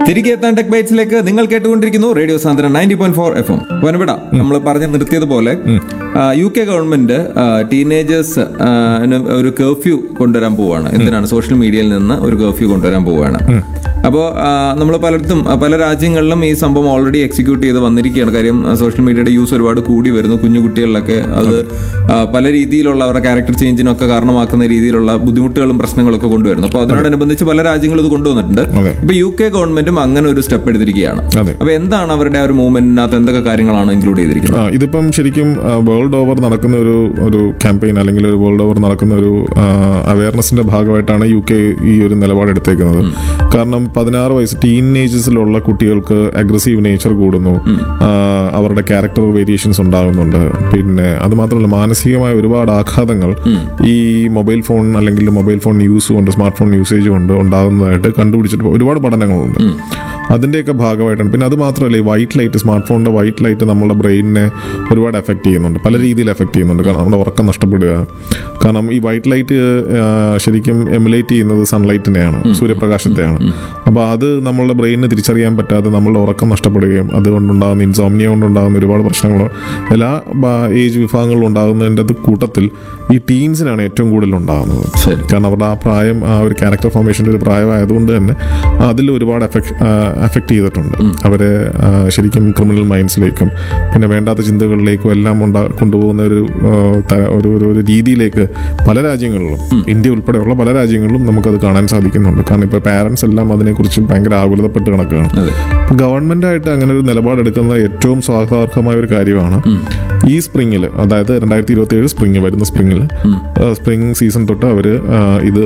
തിരികെ എത്താൻ ടെക് ബൈറ്റ്സിലേക്ക് നിങ്ങൾ കേട്ടുകൊണ്ടിരിക്കുന്നു റേഡിയോ സാന്ദ്രൻ ninety point four F M വനവിട നമ്മൾ പറഞ്ഞു നിർത്തിയതുപോലെ യു കെ ഗവൺമെന്റ് ടീനേജേഴ്സ് ഒരു കർഫ്യൂ കൊണ്ടുവരാൻ പോവുകയാണ് എന്തിനാണ് സോഷ്യൽ മീഡിയയിൽ നിന്ന് ഒരു കർഫ്യൂ കൊണ്ടുവരാൻ പോവുകയാണ് അപ്പോൾ നമ്മൾ പലയിടത്തും ആ, പല രാജ്യങ്ങളിലും ഈ സംഭവം ഓൾറെഡി എക്സിക്യൂട്ട് ചെയ്ത് വന്നിരിക്കുകയാണ് കാര്യം സോഷ്യൽ മീഡിയയുടെ യൂസ് ഒരുപാട് കൂടി വരുന്നു കുഞ്ഞു കുട്ടികളിലൊക്കെ അത് ആ, പല രീതിയിലുള്ള അവരുടെ ക്യാരക്ടർ ചേഞ്ചിനൊക്കെ കാരണമാക്കുന്ന രീതിയിലുള്ള ബുദ്ധിമുട്ടുകളും പ്രശ്നങ്ങളും ഒക്കെ കൊണ്ടുവരുന്നു അപ്പോൾ അതിനോടനുബന്ധിച്ച് പല രാജ്യങ്ങളും ഇത് കൊണ്ടുവന്നിട്ടുണ്ട് അതെ. ഇപ്പൊ യു കെ ഗവൺമെന്റും അങ്ങനെ ഒരു സ്റ്റെപ്പ് എടുത്തിരിക്കുകയാണ് അതെ. അപ്പൊ എന്താണ് അവരുടെ ആ ഒരു മൂവ്മെന്റിനകത്ത് എന്തൊക്കെ കാര്യങ്ങളാണ് ഇൻക്ലൂഡ് ചെയ്തിരിക്കുന്നത് ആ, ഇതിപ്പം ശരിക്കും വേൾഡ് ഓവർ നടക്കുന്ന ഒരു ഒരു ക്യാമ്പയിൻ അല്ലെങ്കിൽ ഒരു വേൾഡ് ഓവർ നടക്കുന്ന ഒരു അവയർനെസിന്റെ ഭാഗമായിട്ടാണ് യു കെ ഈ ഒരു നിലപാട് എടുത്തേക്കുന്നത് കാരണം പതിനാറ് വയസ്സ് ടീനേജസിലുള്ള കുട്ടികൾക്ക് അഗ്രസീവ് നേച്ചർ കൂടുന്നു ആ, അവരുടെ ക്യാരക്ടർ വേരിയേഷൻസ് ഉണ്ടാകുന്നുണ്ട് പിന്നെ അത് മാത്രമല്ല മാനസികമായ ഒരുപാട് ആഘാതങ്ങൾ ഈ മൊബൈൽ ഫോൺ അല്ലെങ്കിൽ മൊബൈൽ ഫോൺ യൂസ് കൊണ്ട് സ്മാർട്ട് ഫോൺ യൂസേജ് കൊണ്ട് ഉണ്ടാകുന്നതായിട്ട് കണ്ടുപിടിച്ചിട്ട് ഒരുപാട് പഠനങ്ങളുണ്ട് അതിന്റെയൊക്കെ ഭാഗമായിട്ടാണ് പിന്നെ അത് മാത്രമല്ല ഈ വൈറ്റ് ലൈറ്റ് സ്മാർട്ട് ഫോണിന്റെ വൈറ്റ് ലൈറ്റ് നമ്മുടെ ബ്രെയിനിനെ ഒരുപാട് എഫക്ട് ചെയ്യുന്നുണ്ട് പല രീതിയിൽ എഫക്ട് ചെയ്യുന്നുണ്ട് കാരണം നമ്മുടെ ഉറക്കം നഷ്ടപ്പെടുക കാരണം ഈ വൈറ്റ് ലൈറ്റ് ശരിക്കും എമുലേറ്റ് ചെയ്യുന്നത് സൺലൈറ്റിനെയാണ് സൂര്യപ്രകാശത്തെയാണ് അപ്പോൾ അത് നമ്മളുടെ ബ്രെയിനിന് തിരിച്ചറിയാൻ പറ്റാതെ നമ്മളുടെ ഉറക്കം നഷ്ടപ്പെടുകയും അതുകൊണ്ടുണ്ടാകുന്ന ഇൻസോമിനിയ കൊണ്ടുണ്ടാകുന്ന ഒരുപാട് പ്രശ്നങ്ങൾ എല്ലാ ഏജ് വിഭാഗങ്ങളിലും ഉണ്ടാകുന്നതിൻ്റെ അത് കൂട്ടത്തിൽ ഈ ടീൻസിനാണ് ഏറ്റവും കൂടുതൽ ഉണ്ടാകുന്നത് ശരി കാരണം അവരുടെ ആ പ്രായം ആ ഒരു ക്യാരക്ടർ ഫോർമേഷൻ്റെ ഒരു പ്രായമായതുകൊണ്ട് തന്നെ അതിൽ ഒരുപാട് എഫക്ട് എഫക്ട് ചെയ്തിട്ടുണ്ട് അവരെ ആ, ശരിക്കും ക്രിമിനൽ മൈൻഡ്സിലേക്കും പിന്നെ വേണ്ടാത്ത ചിന്തകളിലേക്കും എല്ലാം ഉണ്ടാ കൊണ്ടുപോകുന്ന ഒരു ആ, ത- ഒരു ഒരു ഒരു രീതിയിലേക്ക് പല രാജ്യങ്ങളിലും ഇന്ത്യ ഉൾപ്പെടെയുള്ള പല രാജ്യങ്ങളിലും നമുക്കത് കാണാൻ സാധിക്കുന്നുണ്ട് കാരണം ഇപ്പോൾ പാരൻസ് എല്ലാം അതിനെക്കുറിച്ച് ഭയങ്കര ആകുലതപ്പെട്ട് കിടക്കുകയാണ് അതെ ഗവൺമെന്റായിട്ട് അങ്ങനെ ഒരു നിലപാടെടുക്കുന്ന ഏറ്റവും സ്വാഗതാർഹമായ ഒരു കാര്യമാണ് ഈ സ്പ്രിങ്ങിൽ അതായത് രണ്ടായിരത്തി ഇരുപത്തി ഏഴ് സ്പ്രിങ് വരുന്ന സ്പ്രിങ്ങിൽ സ്പ്രിംഗ് സീസൺ തൊട്ട് അവർ ഇത്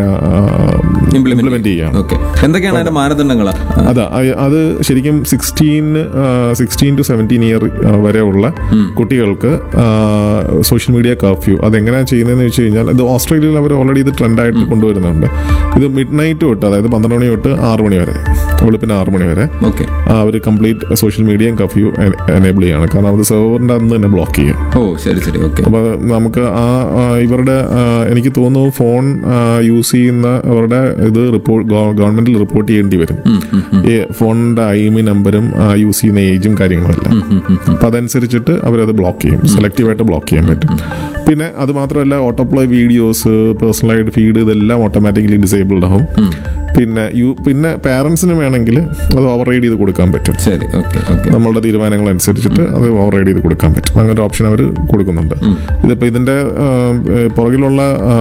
ഇംപ്ലിമെന്റ് ചെയ്യുകയാണ് ഓക്കെ എന്തൊക്കെയാണ് അതിന്റെ മാനദണ്ഡങ്ങൾ അതാ അ- അത് ശരിക്കും sixteen sixteen to seventeen year വരെയുള്ള കുട്ടികൾക്ക് സോഷ്യൽ മീഡിയ കർഫ്യൂ അതെങ്ങനെയാണ് ചെയ്യുന്നതെന്ന് വെച്ച് കഴിഞ്ഞാൽ ഇത് ഓസ്ട്രേലിയയിൽ അവർ ഓൾറെഡി ഇത് ട്രെൻഡായിട്ട് കൊണ്ടുവരുന്നുണ്ട് ഇത് മിഡ് നൈറ്റ് തൊട്ട് അതായത് പന്ത്രണ്ട് മണി തൊട്ട് ആറ് മണി വരെ വെളുപ്പിന് ആറ് മണി വരെ ഓക്കെ അവർ കംപ്ലീറ്റ് സോഷ്യൽ മീഡിയയും കർഫ്യൂ എനേബിൾ ചെയ്യാണ് കാരണം അത് സെർവറിൻ്റെ അന്ന് തന്നെ ബ്ലോക്ക് ചെയ്യും ഓ ശരി ശരി ഓക്കെ അപ്പോൾ നമുക്ക് ആ ആ, ഇവരുടെ ആ, എനിക്ക് തോന്നുന്നു ഫോൺ യൂസ് ചെയ്യുന്ന അവരുടെ ഇത് റിപ്പോർട്ട് ഗവൺമെന്റിൽ റിപ്പോർട്ട് ചെയ്യേണ്ടി വരും ഈ ഫോണിന്റെ ഐ എം നമ്പറും യൂസ് ചെയ്യുന്ന ഏജും കാര്യങ്ങളും എല്ലാം അപ്പൊ അതനുസരിച്ചിട്ട് അവരത് ബ്ലോക്ക് ചെയ്യും സെലക്റ്റീവായിട്ട് ബ്ലോക്ക് ചെയ്യാൻ പറ്റും പിന്നെ അത് മാത്രമല്ല ഓട്ടോപ്ലേ വീഡിയോസ് പേഴ്സണലായിട്ട് ഫീഡ് ഇതെല്ലാം ഓട്ടോമാറ്റിക്കലി ഡിസേബിൾഡ് ആവും പിന്നെ യു പിന്നെ പാരൻസിന് വേണമെങ്കിൽ അത് ഓവർ റൈഡ് ചെയ്ത് കൊടുക്കാൻ പറ്റും ശരി ഓക്കെ ഓക്കെ നമ്മളുടെ തീരുമാനങ്ങൾ അനുസരിച്ചിട്ട് അത് ഓവർ റൈഡ് ചെയ്ത് കൊടുക്കാൻ പറ്റും അങ്ങനെ ഒരു ഓപ്ഷൻ അവർ കൊടുക്കുന്നുണ്ട് ഇതിപ്പോൾ ഇതിന്റെ ആ, ഏ, പുറകിലുള്ള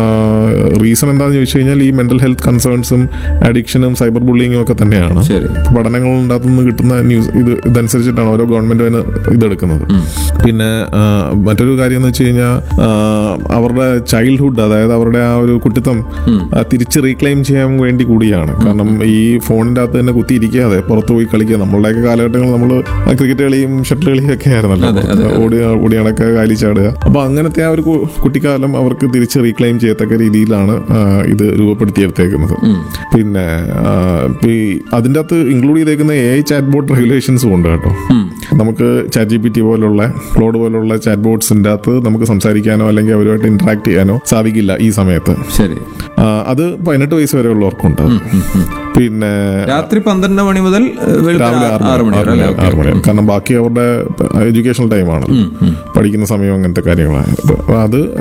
റീസൺ എന്താണെന്ന് ചോദിച്ചു കഴിഞ്ഞാൽ ഈ മെന്റൽ ഹെൽത്ത് കൺസേൺസും അഡിക്ഷനും സൈബർ ബുള്ളിങ്ങും ഒക്കെ തന്നെയാണ് ശരി പഠനങ്ങളുടെ അകത്തുനിന്ന് കിട്ടുന്ന ന്യൂസ് ഇത് ഇതനുസരിച്ചിട്ടാണ് ഓരോ ഗവൺമെന്റ് അതിന് ഇതെടുക്കുന്നത് പിന്നെ ആ, മറ്റൊരു കാര്യം എന്ന് വെച്ച് കഴിഞ്ഞാൽ ആ, അവരുടെ ചൈൽഡ്ഹുഡ് അതായത് അവരുടെ ആ ഒരു കുട്ടിത്തം ആ, തിരിച്ച് റീക്ലെയിം ചെയ്യാൻ വേണ്ടി കൂടിയാണ് കാരണം ഈ ഫോണിന്റെ അകത്ത് തന്നെ കുത്തിയിരിക്കാതെ പുറത്ത് പോയി കളിക്കുക നമ്മളുടെയൊക്കെ കാലഘട്ടങ്ങളിൽ നമ്മൾ ക്രിക്കറ്റ് കളിയും ഷട്ടിൽ കളിയും ഒക്കെ ആയിരുന്നല്ലോ അതെ, അതെ, ഓടി ഓടി നടക്കുക കാലി ചാടുക അപ്പൊ അങ്ങനത്തെ ആ ഒരു കു- കുട്ടിക്കാലം അവർക്ക് തിരിച്ച് റീക്ലെയിം ചെയ്യത്തക്ക രീതിയിലാണ് ആ, ഇത് രൂപപ്പെടുത്തിയെടുത്തേക്കുന്നത് പിന്നെ ആ, ഈ അതിൻ്റെ അകത്ത് ഇൻക്ലൂഡ് ചെയ്തേക്കുന്ന എ ഐ ചാറ്റ് ബോട്ട് റെഗുലേഷൻസും ഉണ്ട് കേട്ടോ നമുക്ക് ചാറ്റ് ജി പി ടി പോലുള്ള ക്ലോഡ് പോലുള്ള ചാറ്റ് ബോട്ട്സിൻ്റെ അകത്ത് നമുക്ക് സംസാരിക്കാനോ അല്ലെങ്കിൽ അവരുമായിട്ട് ഇന്ററാക്ട് ചെയ്യാനോ സാധിക്കില്ല ഈ സമയത്ത് ശരി ആ, അത് പതിനെട്ട് വയസ്സ് വരെയുള്ളവർക്കുണ്ട് പിന്നെ രാത്രി പന്ത്രണ്ട് മണി മുതൽ ഏഹ്, വെളുപ്പിന് രാവിലെ ആറ് ആറ് മണി വരെ അല്ലേ മണി ആറ് മണി കാരണം ബാക്കി അവരുടെ എഡ്യൂക്കേഷണൽ ടൈമാണ് പഠിക്കുന്ന സമയം അങ്ങനത്തെ കാര്യങ്ങളാണ് അപ്പൊ അത്